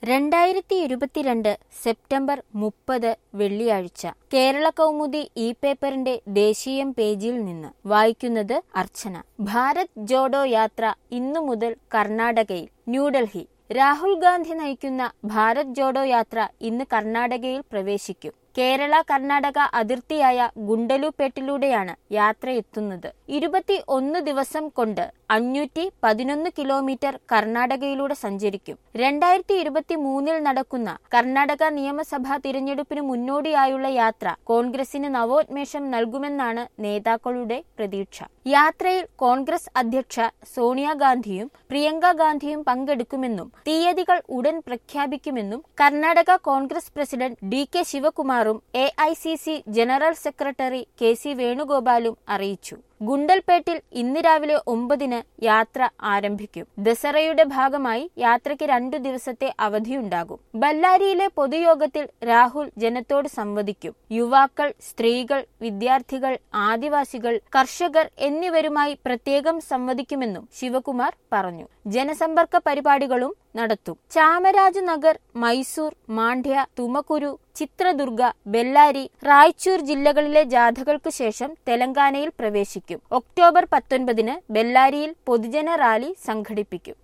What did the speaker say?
രണ്ടായിരത്തി ഇരുപത്തിരണ്ട് സെപ്റ്റംബർ മുപ്പത് വെള്ളിയാഴ്ച കേരള കൗമുദി ഇ പേപ്പറിന്റെ ദേശീയം പേജിൽ നിന്ന് വായിക്കുന്നത് അർച്ചന ഭാരത് ജോഡോ യാത്ര ഇന്നു മുതൽ കർണാടകയിൽ ന്യൂഡൽഹി രാഹുൽ ഗാന്ധി നയിക്കുന്ന ഭാരത് ജോഡോ യാത്ര ഇന്ന് കർണാടകയിൽ പ്രവേശിക്കും കേരള കർണാടക അതിർത്തിയായ ഗുണ്ടലുപേട്ടിലൂടെയാണ് യാത്ര എത്തുന്നത് ഇരുപത്തി ഒന്ന് ദിവസം കൊണ്ട് അഞ്ഞൂറ്റി പതിനൊന്ന് കിലോമീറ്റർ കർണാടകയിലൂടെ സഞ്ചരിക്കും രണ്ടായിരത്തി ഇരുപത്തി മൂന്നിൽ നടക്കുന്ന കർണാടക നിയമസഭാ തിരഞ്ഞെടുപ്പിന് മുന്നോടിയായുള്ള യാത്ര കോൺഗ്രസിന് നവോന്മേഷം നൽകുമെന്നാണ് നേതാക്കളുടെ പ്രതീക്ഷ യാത്രയിൽ കോൺഗ്രസ് അധ്യക്ഷ സോണിയാഗാന്ധിയും പ്രിയങ്ക ഗാന്ധിയും പങ്കെടുക്കുമെന്നും തീയതികൾ ഉടൻ പ്രഖ്യാപിക്കുമെന്നും Karnataka Congress president D K ശിവകുമാറും A I C C general secretary K C വേണുഗോപാലും അറിയിച്ചു ഗുണ്ടൽപേട്ടിൽ ഇന്ന് രാവിലെ ഒമ്പതിന് യാത്ര ആരംഭിക്കും ദസറയുടെ ഭാഗമായി യാത്രയ്ക്ക് രണ്ടു ദിവസത്തെ അവധിയുണ്ടാകും ബല്ലാരിയിലെ പൊതുയോഗത്തിൽ രാഹുൽ ജനത്തോട് സംവദിക്കും യുവാക്കൾ സ്ത്രീകൾ വിദ്യാർത്ഥികൾ ആദിവാസികൾ കർഷകർ എന്നിവരുമായി പ്രത്യേകം സംവദിക്കുമെന്നും ശിവകുമാർ പറഞ്ഞു ജനസമ്പർക്ക പരിപാടികളും നടത്തും ചാമരാജനഗർ മൈസൂർ മാണ്ഡ്യ തുമകുരു ചിത്രദുർഗ ബെല്ലാരി റായ്ചൂർ ജില്ലകളിലെ ജാഥകൾക്ക് ശേഷം തെലങ്കാനയിൽ പ്രവേശിക്കും ഒക്ടോബർ പത്തൊൻപതിന് ബെല്ലാരിയിൽ പൊതുജന റാലി സംഘടിപ്പിക്കും